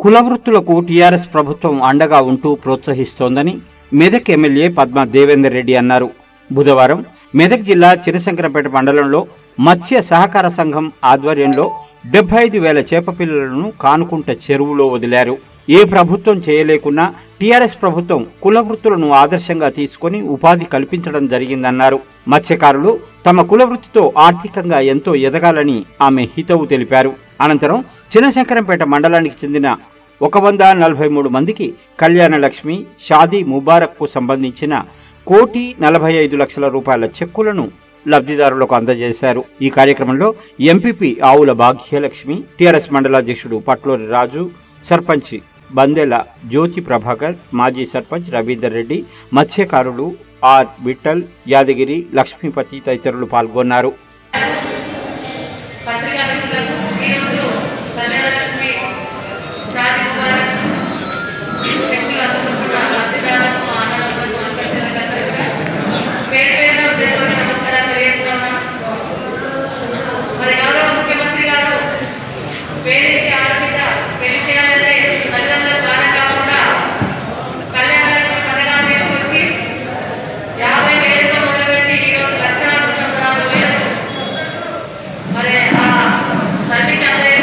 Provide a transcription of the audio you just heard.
కుల వృత్తులకు టీఆర్ఎస్ ప్రభుత్వం అండగా ఉంటూ ప్రోత్సహిస్తోందని మెదక్ ఎమ్మెల్యే పద్మ దేవేందర్ రెడ్డి అన్నారు బుధవారం మెదక్ జిల్లా చినశంకరంపేట మండలంలో మత్స్య సహకార సంఘం ఆధ్వర్యంలో డెబ్బై ఐదు వేల చేప పిల్లలను కానుకుంట చెరువులో వదిలారు ఏ ప్రభుత్వం చేయలేకున్నా టీఆర్ఎస్ ప్రభుత్వం కుల వృత్తులను ఆదర్శంగా తీసుకుని ఉపాధి కల్పించడం జరిగిందన్నారు మత్స్యకారులు తమ కుల వృత్తితో ఆర్థికంగా ఎంతో ఎదగాలని ఆమె హితవు తెలిపారు అనంతరం చినశంకరంపేట మండలానికి చెందిన ఒక వంద నలభై మూడు మందికి కళ్యాణ లక్ష్మి షాదీ ముబారక్ కు సంబంధించిన కోటి నలభై ఐదు లక్షల రూపాయల చెక్కులను లబ్ధిదారులకు అందజేశారు ఈ కార్యక్రమంలో ఎంపీపీ ఆవుల భాగ్యలక్ష్మి టీఆర్ఎస్ మండలాధ్యక్షుడు పట్లూరి రాజు సర్పంచ్ బందెల జ్యోతి ప్రభాకర్ మాజీ సర్పంచ్ రవీందర్ రెడ్డి మత్స్యకారులు ఆర్ విఠల్ యాదగిరి లక్ష్మీపతి తదితరులు పాల్గొన్నారు పత్రికా మిత్రులకు ఈరోజు కళ్యాణలక్ష్మి షాది ముబారక్ చెక్కులు అందుకుంటున్న లబ్ధిదారులకు ఆనందంగా మాట్లాడుతున్న పేరు పేరు ఉదయంలోనే నమస్కారాలు తెలియజేస్తున్నాం మరి గౌరవ ముఖ్యమంత్రి గారు పేరుకి ఆడబిడ్డ పెళ్లి చేయాలంటే తల్లిదండ్రుల కారణం కాకుండా కళ్యాణలక్ష్మి పథకాన్ని తీసుకొచ్చి యాభై వేలతో మొదలుపెట్టి ఈరోజు లక్ష తొంభై ఆరు వేలు మరి ఆ తల్లికి అందజేసి